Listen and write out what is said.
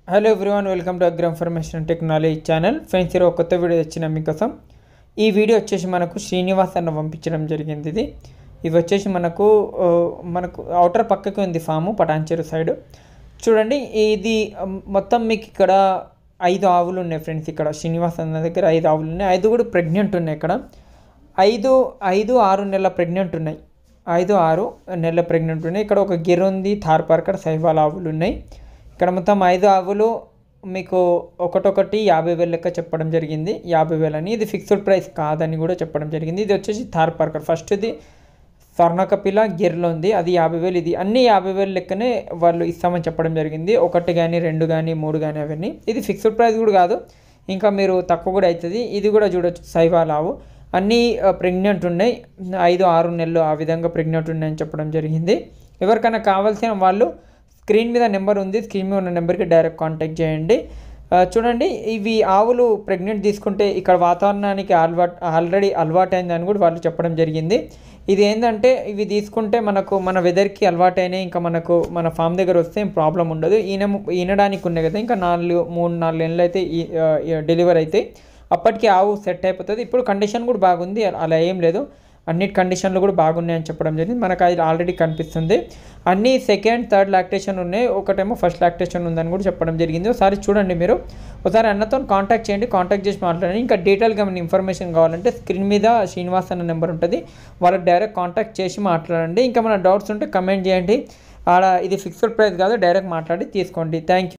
hello everyone welcome to Agra information technology channel friends ఈరోజు ఒక కొత్త వీడియో వచ్చిన మీకోసం ఈ వీడియో వచ్చేసి మనకు శ్రీనివాస్ అన్న పంపించడం జరిగింది ఇది ఇవి వచ్చేసి మనకు ఆ, మనకు అవుటర్ పక్కకి ఉంది ఫాము పటాన్చెరు సైడ్ చూడండి ఇది ఆ, మొత్తం మీకు ఇక్కడ ఐదు ఆవులు ఉన్నాయి ఫ్రెండ్స్ ఇక్కడ శ్రీనివాస్ అన్న దగ్గర ఐదు ఆవులు ఉన్నాయి ఐదు కూడా ప్రెగ్నెంట్ ఉన్నాయి ఇక్కడ ఐదు ఐదు ఆరు నెలల ప్రెగ్నెంట్ ఉన్నాయి ఐదు ఆరు నెలల ప్రెగ్నెంట్ ఉన్నాయి ఇక్కడ ఒక గిర్ ఉంది థార్పార్కర్ సైవాల్ ఆవులు ఉన్నాయి ఇక్కడ మొత్తం ఐదు ఆవులు మీకు ఒకటొకటి యాభై వేలు లెక్క చెప్పడం జరిగింది యాభై వేలు అని ఇది ఫిక్స్డ్ ప్రైస్ కాదని కూడా చెప్పడం జరిగింది ఇది వచ్చేసి థార్పార్కర్ ఫస్ట్ది స్వర్ణకపిల గిర్లో ఉంది అది యాభై వేలు ఇది అన్ని యాభై వేలు లెక్కనే వాళ్ళు ఇస్తామని చెప్పడం జరిగింది ఒకటి కానీ రెండు కానీ మూడు కానీ అవన్నీ ఇది ఫిక్స్డ్ ప్రైస్ కూడా కాదు ఇంకా మీరు తక్కువ కూడా అవుతుంది ఇది కూడా చూడొచ్చు సైవాలావు అన్నీ ప్రెగ్నెంట్ ఉన్నాయి ఐదు ఆరు నెలలు ఆ విధంగా ప్రెగ్నెంట్ ఉన్నాయని చెప్పడం జరిగింది ఎవరికైనా కావాల్సిన వాళ్ళు స్క్రీన్ మీద నెంబర్ ఉంది స్క్రీన్ మీద ఉన్న నెంబర్కి డైరెక్ట్ కాంటాక్ట్ చేయండి ఆ, చూడండి ఇవి ఆవులు ప్రెగ్నెంట్ తీసుకుంటే ఇక్కడ వాతావరణానికి అలవాటు ఆల్రెడీ అలవాటైందని కూడా వాళ్ళు చెప్పడం జరిగింది ఇది ఏంటంటే ఇవి తీసుకుంటే మనకు మన వెదర్కి అలవాటైనాయి ఇంకా మనకు మన ఫామ్ దగ్గర వస్తే ఏం ప్రాబ్లం ఉండదు ఈన ఈనడానికి ఉన్నాయి కదా ఇంకా నాలుగు మూడు నాలుగు నెలలు అయితే ఈ- ఆ, ఈ డెలివరీ అయితే అప్పటికి ఆవు సెట్ అయిపోతుంది ఇప్పుడు కండిషన్ కూడా బాగుంది అలా ఏం లేదు అన్నిటి కండిషన్లు కూడా బాగున్నాయని చెప్పడం జరిగింది మనకు అది ఆల్రెడీ కనిపిస్తుంది అన్ని సెకండ్ థర్డ్ లాక్టేషన్ ఉన్నాయి ఒకటేమో ఫస్ట్ లాక్టేషన్ ఉందని కూడా చెప్పడం జరిగింది ఒకసారి చూడండి మీరు ఒకసారి అన్నతో కాంటాక్ట్ చేయండి కాంటాక్ట్ చేసి మాట్లాడండి ఇంకా డీటెయిల్గా ఏమైనా ఇన్ఫర్మేషన్ కావాలంటే స్క్రీన్ మీద శ్రీనివాస్ అన్న నెంబర్ ఉంటుంది వాళ్ళకి డైరెక్ట్ కాంటాక్ట్ చేసి మాట్లాడండి ఇంకా మన డౌట్స్ ఉంటే కమెంట్ చేయండి ఆడ ఇది ఫిక్స్డ్ ప్రైస్ కాదు డైరెక్ట్ మాట్లాడి తీసుకోండి థ్యాంక్ యూ